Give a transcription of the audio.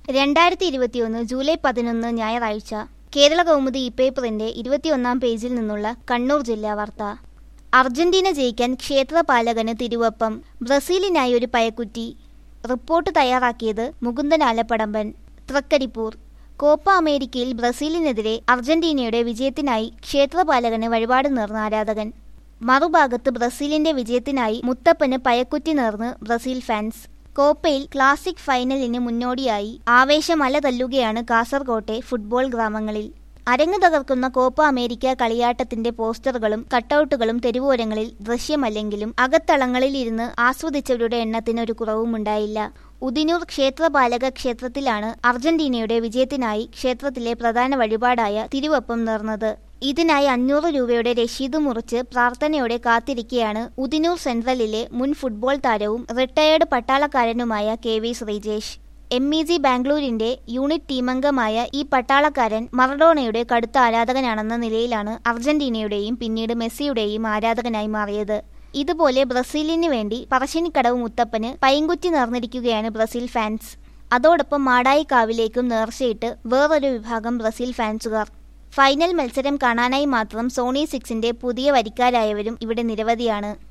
രണ്ടായിരത്തി ഇരുപത്തിയൊന്ന് ജൂലൈ പതിനൊന്ന് ഞായറാഴ്ച കേരള കൗമുദി ഇപ്പേപ്പറിന്റെ ഇരുപത്തിയൊന്നാം പേജിൽ നിന്നുള്ള കണ്ണൂർ ജില്ലാ വാർത്ത അർജന്റീന ജയിക്കാൻ ക്ഷേത്രപാലകന് തിരുവപ്പം ബ്രസീലിനായി ഒരു പയക്കുറ്റി റിപ്പോർട്ട് തയ്യാറാക്കിയത് മുകുന്ദൻ ആലപ്പടമ്പൻ തൃക്കരിപ്പൂർ കോപ്പ അമേരിക്കയിൽ ബ്രസീലിനെതിരെ അർജന്റീനയുടെ വിജയത്തിനായി ക്ഷേത്രപാലകന് വഴിപാട് നേർന്ന ആരാധകൻ മറുഭാഗത്ത് ബ്രസീലിന്റെ വിജയത്തിനായി മുത്തപ്പന് പയക്കുറ്റി നേർന്ന് ബ്രസീൽ ഫാൻസ് കോപ്പയിൽ ക്ലാസിക് ഫൈനലിന് മുന്നോടിയായി ആവേശമല തല്ലുകയാണ് കാസർകോട്ടെ ഫുട്ബോൾ ഗ്രാമങ്ങളിൽ അരങ്ങ് തകർക്കുന്ന കോപ്പ അമേരിക്ക കളിയാട്ടത്തിന്റെ പോസ്റ്ററുകളും കട്ടൗട്ടുകളും തെരുവോരങ്ങളിൽ ദൃശ്യമല്ലെങ്കിലും അകത്തളങ്ങളിൽ ഇരുന്ന് ആസ്വദിച്ചവരുടെ എണ്ണത്തിന് ഒരു കുറവുമുണ്ടായില്ല ഉദിനൂർ ക്ഷേത്രപാലക ക്ഷേത്രത്തിലാണ് അർജന്റീനയുടെ വിജയത്തിനായി ക്ഷേത്രത്തിലെ പ്രധാന വഴിപാടായ തിരുവപ്പം നേർന്നത് ഇതിനായി അഞ്ഞൂറ് രൂപയുടെ രശീത് മുറിച്ച് പ്രാർത്ഥനയോടെ കാത്തിരിക്കെയാണ് ഉദിനൂർ സെൻട്രലിലെ മുൻ ഫുട്ബോൾ താരവും റിട്ടയേർഡ് പട്ടാളക്കാരനുമായ K V Sreejesh M E G ബാംഗ്ലൂരിന്റെ യൂണിറ്റ് ടീമംഗമായ ഈ പട്ടാളക്കാരൻ മറഡോണയുടെ കടുത്ത ആരാധകനാണെന്ന നിലയിലാണ് അർജന്റീനയുടെയും പിന്നീട് മെസ്സിയുടെയും ആരാധകനായി മാറിയത് ഇതുപോലെ ബ്രസീലിന് വേണ്ടി പറശ്ശിനിക്കടവ് മുത്തപ്പന് പൈങ്കുറ്റി നേർന്നിരിക്കുകയാണ് ബ്രസീൽ ഫാൻസ് അതോടൊപ്പം മാടായിക്കാവിലേക്കും നേർച്ചയിട്ട് വേറൊരു വിഭാഗം ബ്രസീൽ ഫാൻസുകാർ ഫൈനൽ മത്സരം കാണാനായി മാത്രം സോണി സിക്സിന്റെ പുതിയ വരിക്കാരായവരും ഇവിടെ നിരവധിയാണ്